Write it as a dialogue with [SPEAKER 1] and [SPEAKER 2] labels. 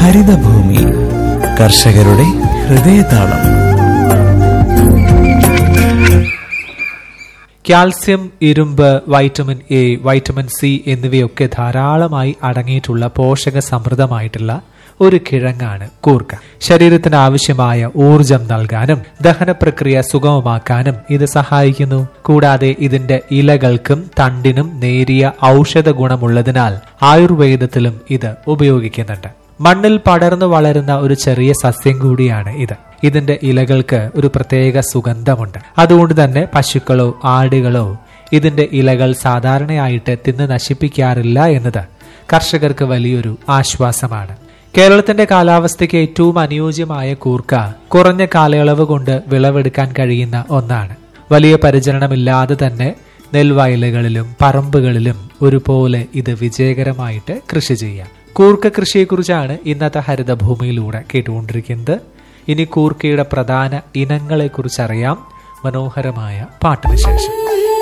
[SPEAKER 1] ഹരിതഭൂമി കർഷകരുടെ ഹൃദയതാളം
[SPEAKER 2] കാൽസ്യം ഇരുമ്പ് വൈറ്റമിൻ എ വൈറ്റമിൻ സി എന്നിവയൊക്കെ ധാരാളമായി അടങ്ങിയിട്ടുള്ള പോഷക സമൃദ്ധമായിട്ടുള്ള ഒരു കിഴങ്ങാണ് കൂർക്ക ശരീരത്തിന് ആവശ്യമായ ഊർജം നൽകാനും ദഹന പ്രക്രിയ സുഗമമാക്കാനും ഇത് സഹായിക്കുന്നു കൂടാതെ ഇതിന്റെ ഇലകൾക്കും തണ്ടിനും നേരിയ ഔഷധ ഗുണമുള്ളതിനാൽ ആയുർവേദത്തിലും ഇത് ഉപയോഗിക്കുന്നുണ്ട് മണ്ണിൽ പടർന്നു വളരുന്ന ഒരു ചെറിയ സസ്യം കൂടിയാണ് ഇത് ഇതിന്റെ ഇലകൾക്ക് ഒരു പ്രത്യേക സുഗന്ധമുണ്ട് അതുകൊണ്ട് തന്നെ പശുക്കളോ ആടുകളോ ഇതിന്റെ ഇലകൾ സാധാരണയായിട്ട് തിന്ന് നശിപ്പിക്കാറില്ല എന്നത് കർഷകർക്ക് വലിയൊരു ആശ്വാസമാണ് കേരളത്തിന്റെ കാലാവസ്ഥയ്ക്ക് ഏറ്റവും അനുയോജ്യമായ കൂർക്ക കുറഞ്ഞ കാലയളവ് കൊണ്ട് വിളവെടുക്കാൻ കഴിയുന്ന ഒന്നാണ് വലിയ പരിചരണമില്ലാതെ തന്നെ നെൽവയലുകളിലും പറമ്പുകളിലും ഒരുപോലെ ഇത് വിജയകരമായിട്ട് കൃഷി ചെയ്യാം കൂർക്ക കൃഷിയെക്കുറിച്ചാണ് ഇന്നത്തെ ഹരിതഭൂമിയിലൂടെ കേട്ടുകൊണ്ടിരിക്കുന്നത് ഇനി കൂർക്കയുടെ പ്രധാന ഇനങ്ങളെക്കുറിച്ചറിയാം മനോഹരമായ പാട്ടിന് ശേഷം